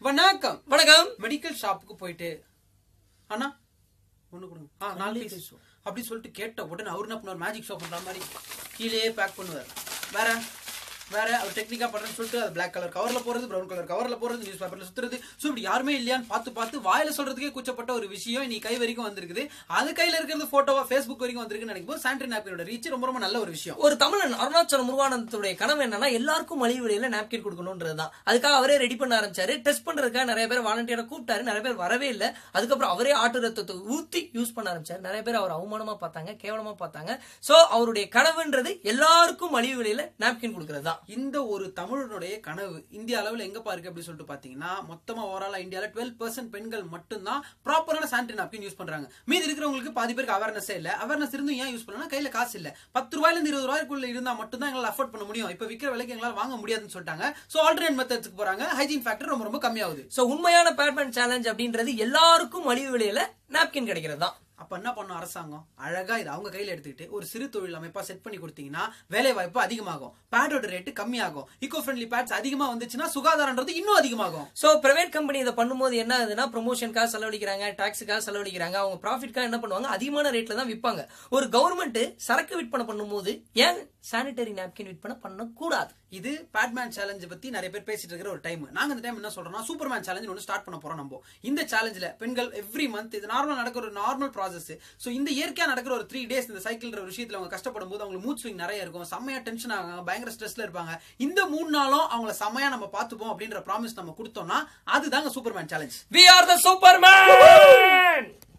வணக்கம் வணக்கம் மெடிக்கல் ஷாப்புக்கு போயிட்டு அண்ணா ஒண்ணு கொடுங்க ஆ நாலு பீஸ் அப்படி சொல்லிட்டு கேட்ட உடனே அவர் என்ன பண்ணுவார் மேஜிக் ஷோ பண்ற மாதிரி கீழே பேக் பண்ணுவார் வேற வேற அவர் டெக்னிக்கா பண்றேன்னு சொல்லிட்டு அது பிளாக் கலர் கவர்ல போறது பிரவுன் கலர் கவர்ல போறது நியூஸ் பேப்பர்ல சுத்துறது சோ இப்படி யாருமே இல்லையான்னு பார்த்து பார்த்து வாயில சொல்றதுக்கே கூச்சப்பட்ட ஒரு விஷயம் நீ கை வரைக்கும் வந்திருக்குது அது கையில இருக்கிறது போட்டோவா ஃபேஸ்புக் வரைக்கும் வந்திருக்குன்னு நினைக்கும் போது சானிட்டரி நாப்கினோட ரீச் ரொம்ப ரொம்ப நல்ல ஒரு விஷயம் ஒரு தமிழன் அருணாச்சல முருகானந்தத்துடைய கனவு என்னன்னா எல்லாருக்கும் மலிவு விலையில நாப்கின் கொடுக்கணும்ன்றதுதான் அதுக்காக அவரே ரெடி பண்ண ஆரம்பிச்சாரு டெஸ்ட் பண்றதுக்காக நிறைய பேர் வாலண்டியரை கூப்பிட்டாரு நிறைய பேர் வரவே இல்ல அதுக்கப்புறம் அவரே ஆட்டு ரத்தத்தை ஊத்தி யூஸ் பண்ண ஆரம்பிச்சாரு நிறைய பேர் அவர் அவமானமா பார்த்தாங்க கேவலமா பார்த்தாங்க சோ அவருடைய கனவுன்றது எல்லாருக்கும் மலிவு விலையில நாப்கின் கொடுக்கறது தான் இந்த ஒரு தமிழனுடைய கனவு இந்திய அளவுல எங்கப்பா இருக்கு அப்படின்னு சொல்லிட்டு பாத்தீங்கன்னா மொத்தமா ஓவராலா இந்தியால டுவெல் பர்சன்ட் பெண்கள் மட்டும்தான் ப்ராப்பரான சானிட்டரி நாப்கின் யூஸ் பண்றாங்க மீதி இருக்கிறவங்களுக்கு பாதி பேருக்கு அவேர்னஸே இல்ல அவேர்னஸ் இருந்தும் ஏன் யூஸ் பண்ணலாம் கையில காசு இல்ல பத்து ரூபாயில இருந்து இருபது ரூபாய்க்குள்ள இருந்தா மட்டும் தான் எங்களால் அஃபோர்ட் பண்ண முடியும் இப்ப விக்கிற விலைக்கு எங்களால வாங்க முடியாதுன்னு சொல்லிட்டாங்க சோ ஆல்டர்னேட் மெத்தட்ஸ்க்கு போறாங்க ஹைஜீன் ஃபேக்டர் ரொம்ப ரொம்ப கம்மியாகுது சோ உண்மையான பேட்மேன் சேலஞ்ச் அப்படின்றது எல்லாருக்கும் மலிவு விலையில நாப்கின் கிடைக்கிறது தான் அப்ப என்ன பண்ணும் அரசாங்கம் அழகா இது அவங்க கையில எடுத்துக்கிட்டு ஒரு சிறு தொழில் அமைப்பா செட் பண்ணி கொடுத்தீங்கன்னா வேலை வாய்ப்பு அதிகமாகும் பேடோட ரேட்டு கம்மியாகும் ஈகோ ஃப்ரெண்ட்லி பேட்ஸ் அதிகமா வந்துச்சுன்னா சுகாதாரன்றது இன்னும் அதிகமாகும் சோ பிரைவேட் கம்பெனி இதை பண்ணும்போது என்ன ஆகுதுன்னா ப்ரொமோஷனுக்காக செலவழிக்கிறாங்க டாக்ஸுக்காக செலவழிக்கிறாங்க அவங்க ப்ராஃபிட்காக என்ன பண்ணுவாங்க அதிகமான ரேட்ல தான் விற்பாங்க ஒரு கவர்மெண்ட் சரக்கு விற்பனை பண்ணும்போது ஏன் சானிட்டரி நாப்கின் விற்பனை பண்ணக்கூடாது இது பேட்மேன் சேலஞ்சை பத்தி நிறைய பேர் பேசிட்டு இருக்கிற ஒரு டைம் நாங்க இந்த டைம் என்ன சொல்றோம்னா சூப்பர்மேன் சேலஞ்ச் ஒன்று ஸ்டார்ட் பண்ண போறோம் நம்ம இந்த சேலஞ்சில் பெண்கள் எவ்ரி மந்த் இது நார்மல் நடக்கிற ஒரு நார்மல் ப்ராசஸ் ஸோ இந்த இயற்கையா நடக்கிற ஒரு த்ரீ டேஸ் இந்த சைக்கிள்ன்ற விஷயத்துல அவங்க கஷ்டப்படும் போது அவங்களுக்கு மூட் ஸ்விங் நிறைய இருக்கும் செம்மையா டென்ஷன் ஆகாங்க பயங்கர ஸ்ட்ரெஸ்ல இருப்பாங்க இந்த மூணு நாளும் அவங்கள செம்மையா நம்ம பார்த்துப்போம் அப்படின்ற ப்ராமிஸ் நம்ம கொடுத்தோம்னா அதுதாங்க Superman challenge we are the Superman